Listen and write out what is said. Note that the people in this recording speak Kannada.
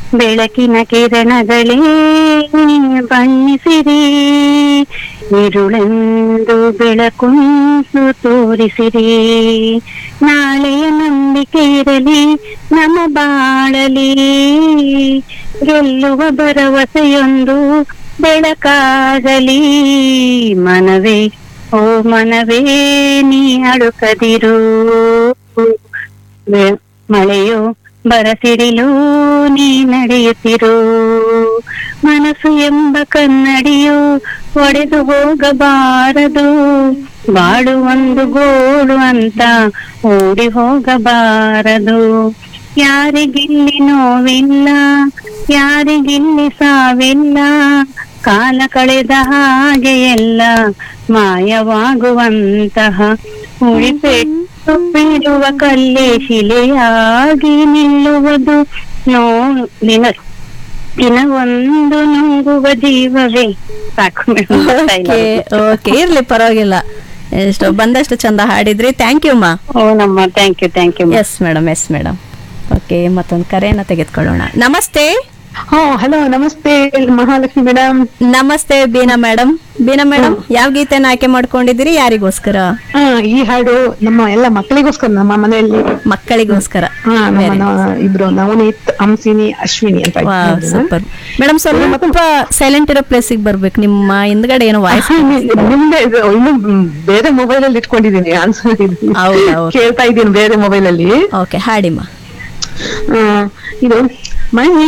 ಬೆಳಕಿನ ಕಿರಣಗಳೇ ಬಣ್ಣಿಸಿರಿ ഇരുಳೆಂದು ಬೆಳಕುಂಟು ತೋರಿಸಿರಿ ನಾಳೆಯ ನಂಬಿಕೆ ಇರಲಿ ನಮ್ಮ ಬಾಳಲಿ ಗೆಲ್ಲುವ ಭರವಸೆಯೊಂದು ಬೆಳಕಾಗಲಿ ಮನವೇ ಓ ಮನವೇ ನೀ ಅಳುಕದಿರು ಬೆ- ಮಳೆಯೋ ಬರಸಿಡಿಲು ನೀ ನಡೆಯುತ್ತಿರು ಮನಸ್ಸು ಎಂಬ ಕನ್ನಡಿಯು ಒಡೆದು ಹೋಗಬಾರದು ಬಾಳು ಒಂದು ಗೋಳು ಅಂತ ಓಡಿ ಹೋಗಬಾರದು ಯಾರಿಗಿಲ್ಲಿ ನೋವಿಲ್ಲ ಯಾರಿಗಿಲ್ಲಿ ಸಾವಿಲ್ಲ ಕಾಲ ಕಳೆದ ಹಾಗೆ ಎಲ್ಲ ಮಾಯವಾಗುವಂತಹ ಉಳಿಪೆಟ್ಟು ಬೀಳುವ ಕಲ್ಲೇ ಶಿಲೆಯಾಗಿ ನಿಲ್ಲುವುದು ನೋ ದಿನ ದಿನ ಒಂದು ನುಂಗುವ ಜೀವವೇ ಸಾಕು ಮೇಡಮ್ ಓಕೆ ಓಕೆ ಇರ್ಲಿ ಪರವಾಗಿಲ್ಲ ಎಷ್ಟು ಬಂದಷ್ಟು ಚಂದ ಹಾಡಿದ್ರಿ ಥ್ಯಾಂಕ್ ಯು ಮಾ ಓ ನಮ್ಮ thank you thank you yes madam yes madam okay ಮತ್ತೊಂದು ಕರೆಯನ್ನ ತೆಗೆದುಕೊಳ್ಳೋಣ ನಮಸ್ತೆ ಹಾ ಹಲೋ ನಮಸ್ತೆ ಮಹಾಲಕ್ಷ್ಮಿ ಮೇಡಮ್ ನಮಸ್ತೆ ಬೀನಾ ಮೇಡಮ್ ಬೀನಾ ಮೇಡಮ್ ಯಾವ ಗೀತೆನ ಆಯ್ಕೆ ಮಾಡ್ಕೊಂಡಿದ್ದೀರಿ ಯಾರಿಗೋಸ್ಕರ ಹಾ ಈ ಹಾಡು ನಮ್ಮ ಎಲ್ಲ ಮಕ್ಕಳಿಗೋಸ್ಕರ ನಮ್ಮ ಮನೆಯಲ್ಲಿ ಮಕ್ಕಳಿಗೋಸ್ಕರ ಹಾ ನಮ್ಮ ನ- ಇಬ್ರು ನವನೀತ್ ಹಂಸಿನಿ ಅಶ್ವಿನಿ ಅಂತ ಇದ್ರು. ಸೂಪರ್ ಮೇಡಮ್ ಸ್ವಲ್ಪ ಸೈಲೆಂಟ್ ಇರೋ ಪ್ಲೇಸಿಗೆ ಬರ್ಬೇಕು ನಿಮ್ಮ ಹಿಂದ್ಗಡೆ ಏನೋ ವಾಯ್ಸ್ ಹಾ, ನಿ- ನಿಮ್ದೆ ಇದು ಇನ್ನು ಬೇರೆ ಮೊಬೈಲ್ ಅಲ್ಲಿ ಇಟ್ಕೊಂಡಿದ್ದೀನಿ ಆನ್ಸರ್ ಹೌದಾ, okay. ಕೇಳ್ತಾ ಇದ್ದೀನಿ ಬೇರೆ ಮೊಬೈಲ್ ಅಲ್ಲಿ ಓಕೆ ಹಾಡಿಮ್ಮ ಆ, ಇದು ಮನೆ